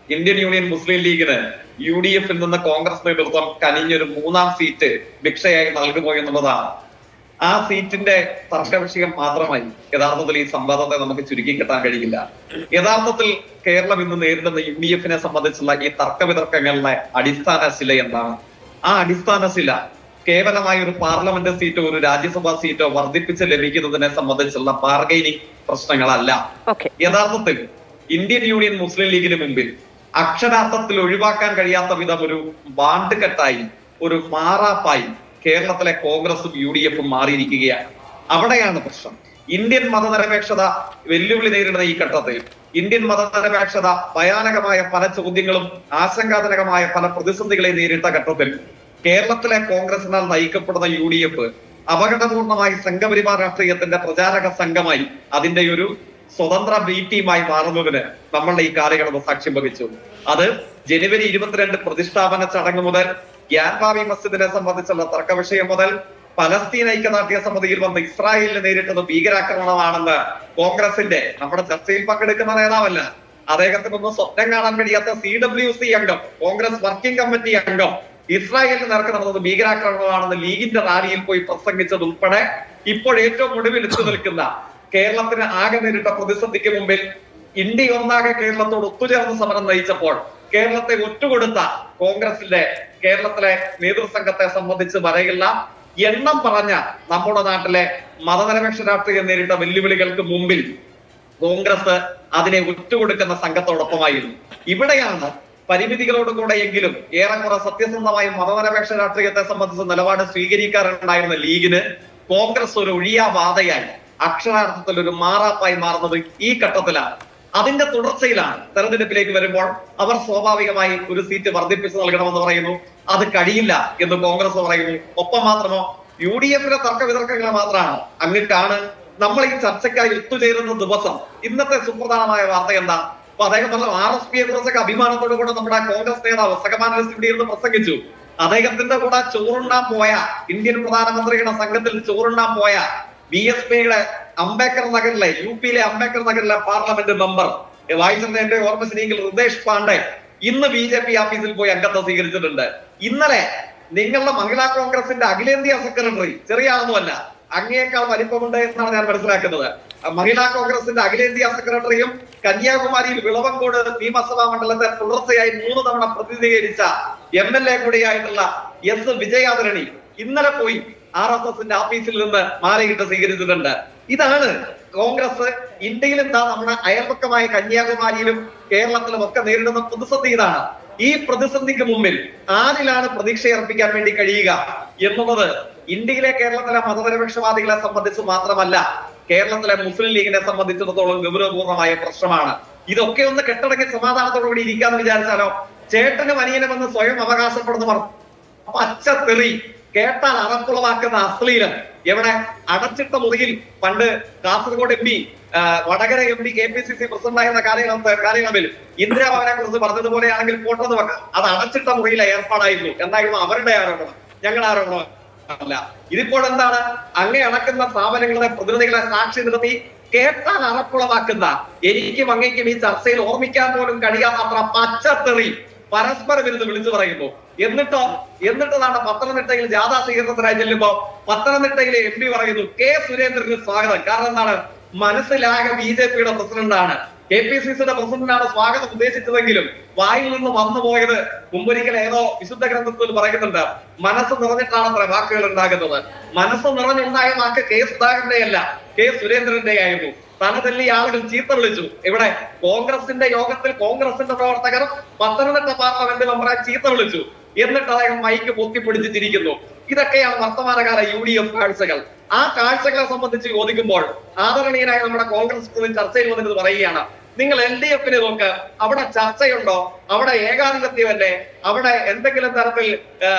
Indian Union Muslim ലീഗിന് U D എഫിൽ നിന്ന് കോൺഗ്രസ് നേതൃത്വം കനിഞ്ഞൊരു മൂന്നാം സീറ്റ് ഭിക്ഷയായി നൽകുമോ എന്നുള്ളതാണ് ആ സീറ്റിന്റെ തർക്കവിഷയം മാത്രമായി യഥാർത്ഥത്തിൽ ഈ സംവാദത്തെ നമുക്ക് ചുരുക്കി കിട്ടാൻ കഴിയില്ല യഥാർത്ഥത്തിൽ കേരളം ഇന്ന് നേരിടുന്ന യു ഡി എഫിനെ സംബന്ധിച്ചുള്ള ഈ തർക്കവിതർക്കങ്ങളുടെ അടിസ്ഥാന ശില എന്താണ് ആ അടിസ്ഥാന ശില കേവലമായ ഒരു പാർലമെന്റ് സീറ്റോ ഒരു രാജ്യസഭാ സീറ്റോ വർദ്ധിപ്പിച്ച് ലഭിക്കുന്നതിനെ സംബന്ധിച്ചുള്ള ബാർഗൈനിങ് പ്രശ്നങ്ങളല്ല ഓക്കെ യഥാർത്ഥത്തിൽ ഇന്ത്യൻ യൂണിയൻ മുസ്ലിം ലീഗിന് മുമ്പിൽ അക്ഷരാർത്ഥത്തിൽ ഒഴിവാക്കാൻ കഴിയാത്ത വിധം ഒരു ബാണ്ട് കെട്ടായി ഒരു മാറാപ്പായി കേരളത്തിലെ കോൺഗ്രസും യു ഡി എഫും മാറിയിരിക്കുകയാണ് അവിടെയാണ് പ്രശ്നം ഇന്ത്യൻ മതനിരപേക്ഷത വെല്ലുവിളി നേരിടുന്ന ഈ ഘട്ടത്തിൽ ഇന്ത്യൻ മതനിരപേക്ഷത ഭയാനകമായ പല ചോദ്യങ്ങളും ആശങ്കാജനകമായ പല പ്രതിസന്ധികളെ നേരിട്ട ഘട്ടത്തിൽ കേരളത്തിലെ കോൺഗ്രസിനാൽ നയിക്കപ്പെടുന്ന യു ഡി എഫ് അപകടപൂർണമായി സംഘപരിവാർ രാഷ്ട്രീയത്തിന്റെ പ്രചാരക സംഘമായി അതിന്റെ ഒരു സ്വതന്ത്ര ബി ടീമായി മാറുന്നതിന് നമ്മളുടെ ഈ കാലയളവ് സാക്ഷ്യം വഹിച്ചു അത് ജനുവരി ഇരുപത്തിരണ്ട് പ്രതിഷ്ഠാപന ചടങ്ങ് മുതൽ ഗ്യാൻബാവി മസ്ജിദിനെ സംബന്ധിച്ചുള്ള തർക്ക വിഷയം മുതൽ പലസ്തീൻ ഐക്യദാർഢ്യ സമിതിയിൽ വന്ന് ഇസ്രായേലിന് നേരിട്ടത് ഭീകരാക്രമണമാണെന്ന് കോൺഗ്രസിന്റെ നമ്മുടെ ചർച്ചയിൽ പങ്കെടുക്കുന്ന നേതാവല്ല അദ്ദേഹത്തിനൊന്നും സ്വപ്നം കാണാൻ കഴിയാത്ത സി ഡബ്ല്യു സി അംഗം കോൺഗ്രസ് വർക്കിംഗ് കമ്മിറ്റി അംഗം ഇസ്രായേലിന് നേർക്ക് നടന്നത് ഭീകരാക്രമണമാണെന്ന് ലീഗിന്റെ റാലിയിൽ പോയി പ്രസംഗിച്ചത് ഉൾപ്പെടെ ഇപ്പോൾ ഏറ്റവും ഒടുവിൽ എത്തി നിൽക്കുന്ന കേരളത്തിന് ആകെ നേരിട്ട പ്രതിസന്ധിക്ക് മുമ്പിൽ ഇന്ത്യ ഒന്നാകെ കേരളത്തോട് ഒത്തുചേർന്ന് സമരം നയിച്ചപ്പോൾ കേരളത്തെ ഒറ്റുകൊടുത്ത കോൺഗ്രസിന്റെ കേരളത്തിലെ നേതൃസംഘത്തെ സംബന്ധിച്ച് വരെയുള്ള എണ്ണം പറഞ്ഞ നമ്മുടെ നാട്ടിലെ മതനിരപേക്ഷ രാഷ്ട്രീയം നേരിട്ട വെല്ലുവിളികൾക്ക് മുമ്പിൽ കോൺഗ്രസ് അതിനെ ഒറ്റുകൊടുക്കുന്ന സംഘത്തോടൊപ്പമായിരുന്നു ഇവിടെയാണ് പരിമിതികളോടുകൂടെയെങ്കിലും ഏറെക്കുറെ സത്യസന്ധമായ മതനിരപേക്ഷ രാഷ്ട്രീയത്തെ സംബന്ധിച്ച നിലപാട് സ്വീകരിക്കാറുണ്ടായിരുന്ന ലീഗിന് കോൺഗ്രസ് ഒരു ഒഴിയാവാതയായി അക്ഷരാർത്ഥത്തിൽ ഒരു മാറാപ്പായി മാറുന്നത് ഈ ഘട്ടത്തിലാണ് അതിന്റെ തുടർച്ചയിലാണ് തെരഞ്ഞെടുപ്പിലേക്ക് വരുമ്പോൾ അവർ സ്വാഭാവികമായി ഒരു സീറ്റ് വർദ്ധിപ്പിച്ച് നൽകണമെന്ന് പറയുന്നു അത് കഴിയില്ല എന്ന് കോൺഗ്രസ് പറയുന്നു ഒപ്പം മാത്രമോ യു ഡി എഫിലെ തർക്ക വിതർക്കങ്ങൾ മാത്രമാണ് അങ്ങനെയാണ് നമ്മൾ ഈ ചർച്ചയ്ക്കായി ഒത്തുചേരുന്ന ദിവസം ഇന്നത്തെ സുപ്രധാനമായ വാർത്ത എന്താ അപ്പൊ അദ്ദേഹം പറഞ്ഞു ആർ എസ് പിയെ കുറിച്ചൊക്കെ അഭിമാനത്തോടു കൂടെ നമ്മുടെ കോൺഗ്രസ് നേതാവ് സഹമാനസ് ഇവിടെ ഇരുന്ന് പ്രസംഗിച്ചു അദ്ദേഹത്തിന്റെ കൂടെ ചോറുണ്ണാൻ പോയ ഇന്ത്യൻ പ്രധാനമന്ത്രിയുടെ സംഘത്തിൽ ചോറുണ്ണാൻ പോയ ബി എസ് പിയുടെ അംബേദ്കർ നഗറിലെ യു പിയിലെ അംബേദ്കർ നഗറിലെ പാർലമെന്റ് മെമ്പർ വായിച്ചത് എന്റെ ഓർമ്മ ശരിയെങ്കിൽ ഹൃദേശ് പാണ്ഡെ ഇന്ന് ബി ജെ പി ഓഫീസിൽ പോയി അംഗത്വം സ്വീകരിച്ചിട്ടുണ്ട് ഇന്നലെ നിങ്ങളുടെ മഹിളാ കോൺഗ്രസിന്റെ അഖിലേന്ത്യാ സെക്രട്ടറി ചെറിയ ആളൊന്നുമല്ല അങ്ങേക്കാൾ വലിപ്പമുണ്ട് എന്നാണ് ഞാൻ മനസ്സിലാക്കുന്നത് മഹിളാ കോൺഗ്രസിന്റെ അഖിലേന്ത്യാ സെക്രട്ടറിയും കന്യാകുമാരിയിൽ വിളവങ്കോട് നിയമസഭാ മണ്ഡലത്തെ തുടർച്ചയായി മൂന്ന് തവണ പ്രതിനിധീകരിച്ച എം എൽ എ കൂടിയായിട്ടുള്ള എസ് വിജയാദരണി ഇന്നലെ പോയി ആർ എസ് എസിന്റെ ഓഫീസിൽ നിന്ന് മാലയിട്ട് സ്വീകരിച്ചിട്ടുണ്ട് ഇതാണ് കോൺഗ്രസ് ഇന്ത്യയിൽ എന്താ നമ്മുടെ അയൽപക്കമായ കന്യാകുമാരിയിലും കേരളത്തിലും ഒക്കെ നേരിടുന്ന പ്രതിസന്ധി ഇതാണ് ഈ പ്രതിസന്ധിക്ക് മുമ്പിൽ ആരിലാണ് പ്രതീക്ഷയർപ്പിക്കാൻ വേണ്ടി കഴിയുക എന്നുള്ളത് ഇന്ത്യയിലെ കേരളത്തിലെ മതനിരപക്ഷവാദികളെ സംബന്ധിച്ച് മാത്രമല്ല കേരളത്തിലെ മുസ്ലിം ലീഗിനെ സംബന്ധിച്ചിടത്തോളം ഗൗരവപൂർണമായ പ്രശ്നമാണ് ഇതൊക്കെ ഒന്ന് കെട്ടടങ്ങി സമാധാനത്തോടു കൂടി ഇരിക്കാന്ന് വിചാരിച്ചാലോ ചേട്ടനും അനിയനുമെന്ന് സ്വയം അവകാശപ്പെടുന്നവർ പച്ചത്തെറി കേട്ടാൽ അറപ്പുളവാക്കുന്ന അശ്ലീലം എവിടെ അടച്ചിട്ട മുറിയിൽ പണ്ട് Kasaragod M P Vadakara M P K P C C president ആയിരുന്ന കാലയളവ് കാലയളവിൽ ഇന്ദിരാഭവനെ കുറിച്ച് പറഞ്ഞതുപോലെയാണെങ്കിൽ പോട്ടെന്ന് വെക്കാം അത് അടച്ചിട്ട മുറിയിലെ ഏർപ്പാടായിരുന്നു എന്നായിരുന്നു അവരുടെ ആരോപണം ഞങ്ങളുടെ ആരോപണം അല്ല ഇതിപ്പോൾ എന്താണ് അങ്ങേ അടക്കുന്ന സ്ഥാപനങ്ങളുടെ പ്രതിനിധികളെ സാക്ഷി നിർത്തി കേട്ടാൽ അറപ്പുളവാക്കുന്ന എനിക്കും അങ്ങേക്കും ഈ ചർച്ചയിൽ ഓർമ്മിക്കാൻ പോലും കഴിയാത്തത്ര പച്ചത്തെറി പരസ്പര വിരുദ്ധ വിളിച്ചു പറയുന്നു എന്നിട്ടോ എന്നിട്ടതാണ് പത്തനംതിട്ടയിൽ ജാഥാ സ്വീകരണത്തിനായി ചെല്ലുമ്പോ പത്തനംതിട്ടയിലെ എം പി പറയുന്നു കെ സുരേന്ദ്രന് സ്വാഗതം കാരണം എന്താണ് മനസ്സിലാകെ ബി ജെ പിയുടെ പ്രസിഡന്റാണ് കെ പി സി സിയുടെ പ്രസിഡന്റാണ് സ്വാഗതം ഉദ്ദേശിച്ചതെങ്കിലും വായിൽ നിന്ന് വന്നു പോയത് മുമ്പൊരിക്കൽ ഏതോ വിശുദ്ധ ഗ്രന്ഥത്തിൽ പറയുന്നുണ്ട് മനസ്സ് നിറഞ്ഞിട്ടാണ് അത്ര വാക്കുകൾ ഉണ്ടാകുന്നത് മനസ്സ് നിറഞ്ഞുണ്ടായ വാക്ക് കെ സുധാകരന്റെ അല്ല കെ സുരേന്ദ്രന്റെ ആയിരുന്നു തല തല്ലി ആളുകൾ ചീത്ത വിളിച്ചു ഇവിടെ കോൺഗ്രസിന്റെ യോഗത്തിൽ കോൺഗ്രസിന്റെ പ്രവർത്തകർ പത്തനംതിട്ട പാർലമെന്റ് മെമ്പറെ ചീത്ത വിളിച്ചു എന്നിട്ട് അദ്ദേഹം മൈക്ക് പൊത്തിപ്പിടിച്ച് ചിരിക്കുന്നു ഇതൊക്കെയാണ് വർത്തമാനകാല യു ഡി എഫ് കാഴ്ചകൾ ആ കാഴ്ചകളെ സംബന്ധിച്ച് ചോദിക്കുമ്പോൾ ആദരണീയനായ നമ്മുടെ കോൺഗ്രസ് പ്രതിനിധി ചർച്ചയിൽ വന്നിട്ട് പറയുകയാണ് നിങ്ങൾ എൽ ഡി എഫിന് നോക്ക് അവിടെ ചർച്ചയുണ്ടോ അവിടെ ഏകാധിപത്യമല്ലേ അവിടെ എന്തെങ്കിലും തരത്തിൽ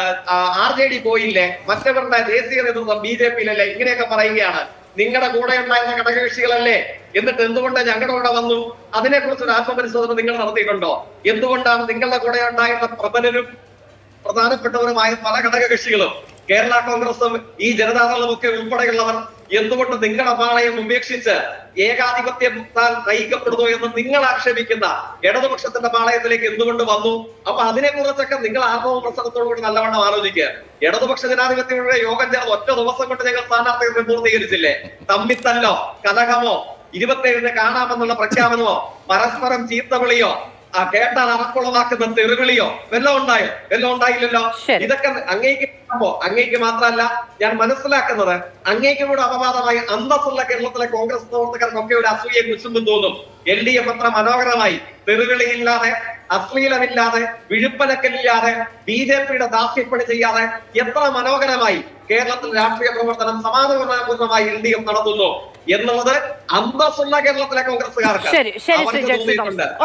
ആർ ജെ ഡി പോയില്ലേ മറ്റവരുടെ ദേശീയ നേതൃത്വം ബി ജെ പിയിലല്ലേ ഇങ്ങനെയൊക്കെ പറയുകയാണ് നിങ്ങളുടെ കൂടെ ഉണ്ടായിരുന്ന ഘടകകക്ഷികളല്ലേ എന്നിട്ട് എന്തുകൊണ്ട് ഞങ്ങളുടെ കൂടെ വന്നു അതിനെക്കുറിച്ച് ഒരു ആത്മപരിശോധന നിങ്ങൾ നടത്തിയിട്ടുണ്ടോ എന്തുകൊണ്ടാണ് നിങ്ങളുടെ കൂടെ ഉണ്ടായിരുന്ന പ്രബലരും പ്രധാനപ്പെട്ടവരുമായ പല ഘടകകക്ഷികളും കേരള കോൺഗ്രസും ഈ ജനതാദളും ഒക്കെ ഉൾപ്പെടെയുള്ളവർ എന്തുകൊണ്ട് നിങ്ങളുടെ പാളയം ഉപേക്ഷിച്ച് ഏകാധിപത്യത്താൽ നയിക്കപ്പെടുന്നു എന്ന് നിങ്ങൾ ആക്ഷേപിക്കുന്ന ഇടതുപക്ഷത്തിന്റെ പാളയത്തിലേക്ക് എന്തുകൊണ്ട് വന്നു അപ്പൊ അതിനെ കുറിച്ചൊക്കെ നിങ്ങൾ ആത്മ പ്രസംഗത്തോടുകൂടി നല്ലവണ്ണം ആലോചിക്കുക ഇടതുപക്ഷ ജനാധിപത്യങ്ങളുടെ യോഗം ചേർന്ന് ഒറ്റ ദിവസം കൊണ്ട് ഞങ്ങൾ സ്ഥാനാർത്ഥികളെ പൂർത്തീകരിച്ചില്ലേ തമ്മിത്തല്ലോ കലഹമോ ഇരുപത്തേഴിന് കാണാമെന്നുള്ള പ്രഖ്യാപനമോ പരസ്പരം ചീത്തവിളിയോ ആ കേട്ടാൽ അറക്കുളവാക്കുന്ന തെറിവിളിയോ വല്ലതും ഉണ്ടായോ വല്ലതും ഉണ്ടായില്ലല്ലോ ശരി. ഇതൊക്കെ അങ്ങേക്ക് കാണുമ്പോ അങ്ങേക്ക് മാത്രമല്ല ഞാൻ മനസ്സിലാക്കുന്നത് അങ്ങേക്ക് കൂടെ അപവാദമായി അന്തസ്സുള്ള കേരളത്തിലെ കോൺഗ്രസ് പ്രവർത്തകർക്കൊക്കെ ഒരു അസൂയെ കുശുമ്പും തോന്നും എൽ ഡി എഫ് അത്ര മനോഹരമായി തെറിവിളിയില്ലാതെ അശ്ലീലമില്ലാതെ വിഴുപ്പനക്കലില്ലാതെ ബി ജെ പിയുടെ ദാസ്യപ്പണി ചെയ്യാതെ എത്ര മനോഹരമായി കേരളത്തിൽ രാഷ്ട്രീയ പ്രവർത്തനം സമാധാനപൂർണ്ണമായി എൽ ഡി എഫ് നടത്തുന്നു എന്നുള്ളത് അന്തസ്സുള്ള കേരളത്തിലെ കോൺഗ്രസ്സുകാർക്ക് ശരി ശരി ശ്രീ അവർക്ക് ജെക്സി തോമസ് തോന്നിയിട്ടുണ്ട്